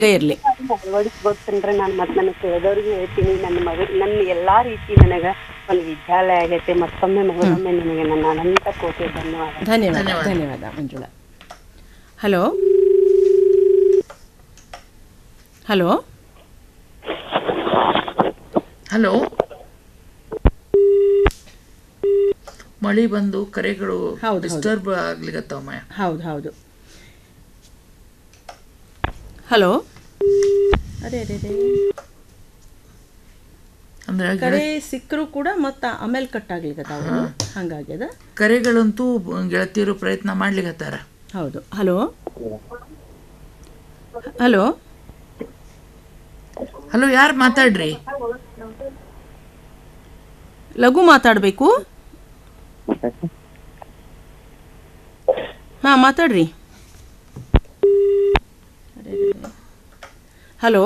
ಇರ್ಲಿ ಅಳವಡಿಸ್ಬೇಕಂದ್ರೆ ನಾನು ಮತ್ತೆ ನನ್ನ ಕೇಳಿದವ್ರಿಗೆ ಹೇಳ್ತೀನಿ ನನ್ನ ಮಗ ನನ್ನ ಎಲ್ಲಾ ರೀತಿ ನನಗ ಒಂದು ವಿದ್ಯಾಲಯ ಆಗೈತೆ ಮತ್ತೊಮ್ಮೆ ಮಗಳೊಮ್ಮೆ ನನಗೆ ನನ್ನ ಅನಂತ ಕೋಟಿ ಧನ್ಯವಾದ ಧನ್ಯವಾದ ಧನ್ಯವಾದ ಮಂಜುಳಾ ಹಲೋ ಹಲೋ ಹಲೋ ಮಳಿ ಬಂದು ಕರೆಗಳು ಹೌದು, ಡಿಸ್ಟರ್ಬ್ ಆಗ್ಲಿಕತ್ತಾವ ಮಾಯ ಹೌದು ಹೌದು ಹಲೋ ಅದೇ ಅದೇ ಅದೇ ಅಂದ್ರೆ ಕರೆ ಸಿಕ್ಕರು ಕೂಡ ಮತ್ತ ಆಮೇಲೆ ಕಟ್ ಆಗ್ಲಿಕತ್ತಾವ ಹಂಗಾಗ್ಯದ ಕರೆಗಳಂತೂ ಗೆಳತಿಯರು ಪ್ರಯತ್ನ ಮಾಡ್ಲಿಕತ್ತಾರ ಹೌದು ಹಲೋ ಹಲೋ ಹಲೋ ಯಾರು ಮಾತಾಡ್ರಿ ಲಘು ಮಾತಾಡಬೇಕು ಹಾಂ ಮಾತಾಡ್ರಿ ಹಲೋ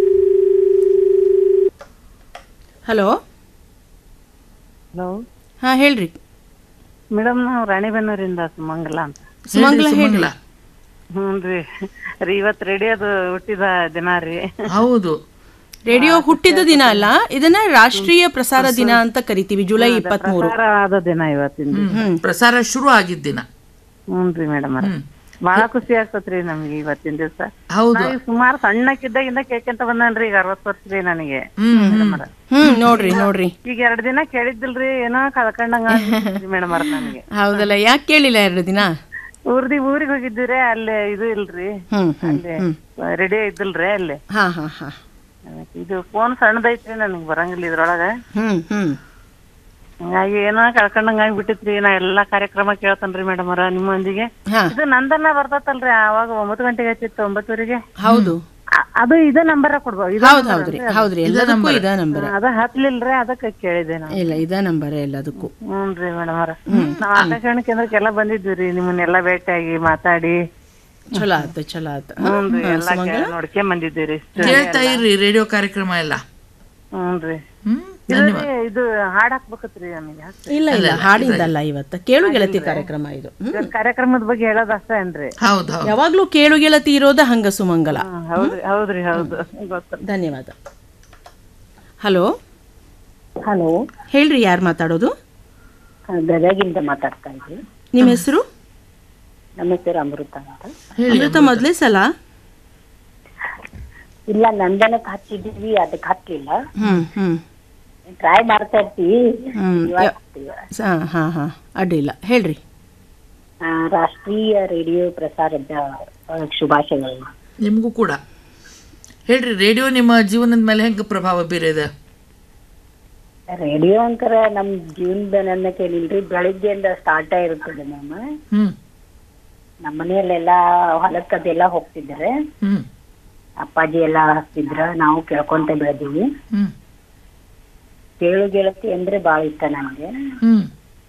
ಹಲೋ ಹಲೋ ಹಾಂ ಹೇಳ್ರಿ ಮೇಡಮ್ ನಾವು ರಾಣಿಬೆನ್ನೂರಿಂದ ಸುಮಂಗಲ ಅಂತ ಸುಮಂಗ್ಲ ಹೇಳ್ರಿ, ಹೇಳ್ರಿ ಸುಮಂಗ್ಲ. ಹ್ಞೂನ್ರಿ ರೀ ಇವತ್ತು ರೇಡಿಯೋದು ಹುಟ್ಟಿದ ದಿನ ರೀ ಹೌದು ರೇಡಿಯೋ ಹುಟ್ಟಿದ ದಿನ ಅಲ್ಲ ಇದನ್ನ ರಾಷ್ಟ್ರೀಯ ಪ್ರಸಾರ ದಿನ ಅಂತ ಕರಿತೀವಿ ಜುಲೈ ಇಪ್ಪತ್ಮೂರು ಪ್ರಸಾರ ಆದ ದಿನ ಇವತ್ತಿಂದ ಹ್ಮ್. ಪ್ರಸಾರ ಶುರು ಆಗಿದ್ದ ದಿನ ಹ್ಞೂನ್ರಿ ಮೇಡಮ್ ಬಹಳ ಖುಷಿ ಆಗ್ತತ್ರಿ ನಮ್ಗೆ ಇವತ್ತಿನ ದಿವಸ ಹೌದು ಸುಮಾರು ಸಣ್ಣಕ್ಕಿದ್ದಾಗಿಂದ ಕೇಳ್ಕೊಂತ ಬಂದನ್ರಿ ಈಗ ಅರವತ್ತು ವರ್ಷ ರೀ ನನಗೆ ಹ್ಮ್ ಹ್ಮ್. ಹ್ಮ್ ನೋಡ್ರಿ ನೋಡ್ರಿ ಈಗ ಎರಡ್ ದಿನ ಕೇಳಿದ್ದಿಲ್ರಿ ಏನೋ ಕಳ್ಕೊಂಡಂಗ ಮೇಡಮ್ ಅವ್ರ ನನಗೆ ಹೌದಲ್ಲ ಯಾಕೆ ಕೇಳಿಲ್ಲ ಎರಡು ದಿನ ಊರ್ದಿ ಊರಿಗೆ ಹೋಗಿದ್ದೀರಿ ಅಲ್ಲಿ ಇದು ಇಲ್ರಿ ಹ್ಮ್ ಹ್ಮ್ ಅಲ್ಲಿ ರೆಡಿ ಇದ್ದಿಲ್ರಿ ಅಲ್ಲಿ ಹಾ ಹಾ ಹಾ ಇದು ಫೋನ್ ಸಣ್ಣದೈತ್ರಿ ನನಗೆ ಬರಂಗಿಲ್ಲ ಇದ್ರೊಳಗ ಹ್ಮ್ ಹ್ಮ್ ಹಂಗಾಗಿ ಏನೋ ಕಳ್ಕೊಂಡಂಗ ಆಗ್ಬಿಟ್ಟಿತ್ರಿ ನಾ ಎಲ್ಲಾ ಕಾರ್ಯಕ್ರಮ ಕೇಳ್ತನ್ರಿ ಮೇಡಮ್ ಅವ್ರ ನಿಮ್ಮೊಂದಿಗೆ ಹಾ ಇದು ನಂದನ್ನ ಬರ್ತತಲ್ರಿ ಅವಾಗ ಒಂಬತ್ತು ಗಂಟೆಗೆ ಹಚ್ಚಿತ್ತು ಒಂಬತ್ತುವರೆಗೆ ಹೌದು ಅ- ಅದು ಇದ ನಂಬರ್ ಕೊಡ್ಬೋದು ಇದು ಹೌದ್ ಹೌದ್ರಿ ಹೌದ್ರಿ ಎಲ್ಲದಕ್ಕೂ ಇದ ನಂಬರ್ ಅದ ಹತ್ಲಿಲ್ರಿ ಅದಕ್ಕೆ ಕೇಳಿದೆ ನಾನು ಇಲ್ಲ ಇದ ನಂಬರ್ ಎಲ್ಲದಕ್ಕೂ ಹ್ಞೂನ್ರಿ ಮೇಡಮ್ ಅವ್ರ ನಾವ್ ಆಕಾಶವಾಣಿ ಕೇಂದ್ರಕ್ಕೆಲ್ಲ ಬಂದಿದ್ವಿ ರೀ ನಿಮ್ಮನ್ನೆಲ್ಲ ಭೇಟಿಯಾಗಿ ಮಾತಾಡಿ ಚಲೋ ಆತ ಚಲೋ ಆತ ಹ್ಞೂನ್ರಿ ಎಲ್ಲಾ ಕೇ- ನೋಡ್ಕೊಂಡ್ ಬಂದಿದ್ದೀವಿ ರೀ ಕೇಳ್ತಾ ಇರ್ರಿ ರೇಡಿಯೋ ಕಾರ್ಯಕ್ರಮ ಎಲ್ಲ ಹ್ಞೂನ್ರಿ ಹ್ಮ್ ಇದ್ರಲ್ಲಿ ಇದು ಹಾಡ್ ಹಾಕ್ಬೇಕತ್ರಿ ನಮಗೆ ಇಲ್ಲ ಇಲ್ಲ ಹಾಡಿಂದಲ್ಲ ಇವತ್ತ ಕೇಳು ಗೆಳತಿ ಕಾರ್ಯಕ್ರಮ ಇದು ಹ್ಮ್. ಕಾರ್ಯಕ್ರಮದ ಬಗ್ಗೆ ಹೇಳೋದ್ ಅಷ್ಟೇ ಏನ್ರಿ ಹೌದು ಹೌದು ಯಾವಾಗ್ಲೂ ಕೇಳು ಗೆಳತಿ ಇರೋದ ಹಂಗ ಸುಮಂಗಲ ಹ್ಮ್, ಹೌದ್ರಿ ಹೌದ್ರಿ ಹೌದು ಗೊತ್ತ ಧನ್ಯವಾದ ಹಲೋ ಹಲೋ ಹೇಳ್ರಿ ಯಾರು ಮಾತಾಡೋದು ಗದಗಿಂದ ಮಾತಾಡ್ತಾ ಇದ್ವಿ ನಿಮ್ಮ ಹೆಸರು ನಮ್ಮ ಹೆಸರು ಅಮೃತ ಅಂತ ಅಮೃತ ಮೊದ್ಲೇ ಸಲ ಇಲ್ಲ ನಂದನಕ್ಕೆ ಹಚ್ಚಿದ್ವಿ ಅದಕ್ಕೆ ಹತ್ತಿಲ್ಲ ಹ್ಮ್ ಹ್ಮ್ ಟ್ರೈ ಮಾಡ್ತಾ ಇರ್ತೀವಿ ಹ್ಮ್ ಇವಾಗ ಯ- ಹತ್ತಿಲ್ಲ. ಹಾ ಹಾ ಹಾ ಅಡ್ಡಿಲ್ಲ ಹೇಳ್ರಿ ಆ, ರಾಷ್ಟ್ರೀಯ ರೇಡಿಯೋ ಪ್ರಸಾರದ ಆ, ಶುಭಾಶಯಗಳು ನಿಮಗೂ ಕೂಡ ಹೇಳ್ರಿ ರೇಡಿಯೋ ನಿಮ್ಮ ಜೀವನದ ಮೇಲೆ ಹೆಂಗೆ ಪ್ರಭಾವ ಬೀರಿದೆ ರೇಡಿಯೋ ಅಂಕರ ನಮ್ ಜೀವನದ ನನ್ನ ಕೇಳಿಲ್ರಿ ಬೆಳಿಗ್ಗೆಯಿಂದ ಸ್ಟಾರ್ಟ್ ಇರ್ತದೆ ನಮ್ಮ ಹ್ಮ್ ನಮ್ಮ ಮನೆಯಲ್ಲೆಲ್ಲ ಹೊಲಕ್ಕೆ ಅದೆಲ್ಲ ಹೋಗ್ತಿದ್ದಾರೆ ಹ್ಮ್ ಅಪ್ಪಾಜಿ ಎಲ್ಲ ಹಚ್ತಿದ್ರ ನಾವು ಕೇಳ್ಕೊಂತ ಬೆಳೆದೀವಿ ಹ್ಮ್ ಕೇಳು ಗೆಳತಿ ಅಂದ್ರೆ ಬಾಳ ಇಷ್ಟ ನನಗೆ ಹ್ಮ್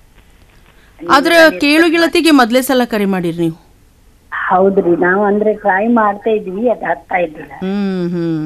ಆದ್ರ ಕೇಳು ಗೆಳತಿಗೆ ಮೊದ್ಲೇ ಸಲ ಕರೆ ಮಾಡಿರಿ ನೀವು ಹೌದ್ರಿ ನಾವು ಅಂದ್ರೆ ಟ್ರೈ ಮಾಡ್ತಾ ಇದ್ವಿ ಅದ್ ಆಗ್ತಾ ಇದ್ದಿಲ್ಲ ಹ್ಮ್ ಹ್ಮ್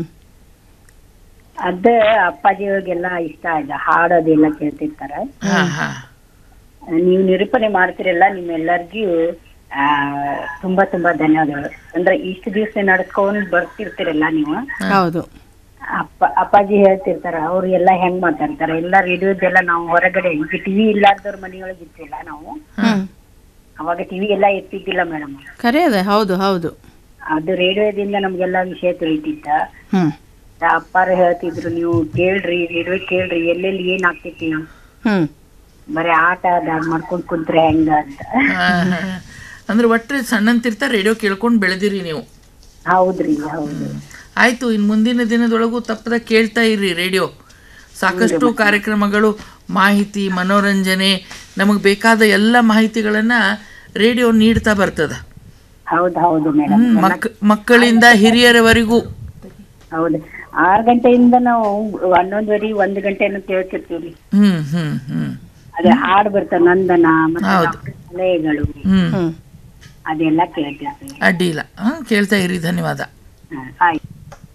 ಅದ ಅಪ್ಪಾಜಿಯವ್ರಿಗೆಲ್ಲ ಇಷ್ಟ ಆಯ್ತು ಹಾಡೋದೆಲ್ಲ ಕೇಳ್ತಿರ್ತಾರ ಹಾ ಹಾ ನೀವು ನಿರೂಪಣೆ ಮಾಡ್ತಿರಲ್ಲ ನಿಮ್ಮೆಲ್ಲರಿಗೂ ಆ ತುಂಬಾ ತುಂಬಾ ಧನ್ಯವಾದಗಳು ಅಂದ್ರೆ ಇಷ್ಟು ದಿವಸ ನಡ್ಸ್ಕೊಂಡ್ ಬರ್ತಿರ್ತೀರಲ್ಲ ನೀವು ಹೌದು ಅಪ್ಪ ಅಪ್ಪಾಜಿ ಹೇಳ್ತಿರ್ತಾರ ಅವ್ರು ಎಲ್ಲ ಹೆಂಗ್ ಮಾತಾಡ್ತಾರ ಎಲ್ಲ ರೇಡಿಯೋದೆಲ್ಲ ನಾವು ಹೊರಗಡೆ ಈಗ ಟಿವಿ ಇಲ್ಲಾರ್ದವ್ರ ಮನೆಯೊಳಗೆ ಇರ್ತಿಲ್ಲ ನಾವು ಹ್ಮ್ ಅವಾಗ ಟಿವಿ ಎಲ್ಲ ಎತ್ತಿದ್ದಿಲ್ಲ ಮೇಡಮ್ ಖರೆ ಅದ ಹೌದು ಹೌದು ಅದು ರೇಡಿಯೋದಿಂದ ನಮ್ಗೆಲ್ಲ ವಿಷಯ ತಿಳಿತಿತ್ತ ಹ್ಮ್ ಅಪ್ಪಾರ ಹೇಳ್ತಿದ್ರು ನೀವು ಕೇಳ್ರಿ ರೇಡಿಯೋ ಕೇಳ್ರಿ ಎಲ್ಲೆಲ್ಲಿ ಏನ್ ಆಗ್ತೈತಿ ಹ್ಮ್ ಬರೀ ಆಟ ಅದಾಗ್ ಮಾಡ್ಕೊಂಡ್ ಕುಂತ್ರೆ ಹೆಂಗ ಅಂತ ಹಾ, ಹಾ. ಅಂದ್ರೆ ಒಟ್ಟು ಸಣ್ಣಂತಿರ್ತಾ ರೇಡಿಯೋ ಕೇಳ್ಕೊಂಡು ಬೆಳೆದಿರಿ ನೀವು ಹೌದ್ರಿ ಹೌದು ಆಯ್ತು ಇನ್ನು ಮುಂದಿನ ದಿನದೊಳಗೂ ತಪ್ಪದ ಕೇಳ್ತಾ ಇರ್ರಿ ರೇಡಿಯೋ ಸಾಕಷ್ಟು ಕಾರ್ಯಕ್ರಮಗಳು ಮಾಹಿತಿ ಮನೋರಂಜನೆ ನಮಗೆ ಬೇಕಾದ ಎಲ್ಲ ಮಾಹಿತಿಗಳನ್ನ ರೇಡಿಯೋ ನೀಡ್ತಾ ಬರ್ತದ ಹೌದ್ ಹೌದು ಮೇಡಮ್ ಹ್ಮ್, ಮಕ್ ಮಕ್ಕಳಿಂದ ಹಿರಿಯರವರೆಗೂ ಹೌದು ಆರ್ ಗಂಟೆಯಿಂದ ನಾವು ಹನ್ನೊಂದುವರೆ ಒಂದ್ ಗಂಟೆನ ಕೇಳ್ತಿರ್ತೀವಿ ಹ್ಮ್ ಹ್ಮ್ ಹ್ಮ್ ಅದೇ ಹಾಡ್ ಬರ್ತಾವ ನಂದನ ಮತ್ತೆ ಹೌದು. ಡಾಕ್ಟರ್ ಸಲಹೆಗಳು ಹ್ಮ್ ಹ್ಮ್ ಅದೆಲ್ಲ ಕೇಳ್ತಿರ್ತೀವಿ ಅಡ್ಡಿ ಇಲ್ಲ ಹಾ ಕೇಳ್ತಾ ಇರಿ ಧನ್ಯವಾದ ಹಾ, ಆಯ್ತು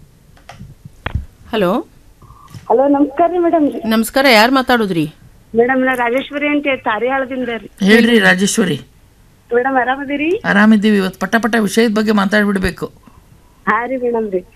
ಹಲೋ ಹಲೋ ನಮಸ್ಕಾರ ರೀ ಮೇಡಮ್ ನಮಸ್ಕಾರ ಯಾರು ಮಾತಾಡೋದ್ರಿ ಮೇಡಮ್ ನಾ ರಾಜೇಶ್ವರಿ ಅಂತ ತಾರಿಯಾಳದಿಂದ ರೀ ಹೇಳ್ರಿ ರಾಜೇಶ್ವರಿ ಮೇಡಮ್ ಆರಾಮದಿರಿ ಆರಾಮಿದ್ದೀವಿ ಇವತ್ತು ಪಟ ಪಟ ವಿಷಯದ ಬಗ್ಗೆ ಮಾತಾಡ್ಬಿಡ್ಬೇಕು ಹಾ ರೀ ಮೇಡಮ್ ರೀ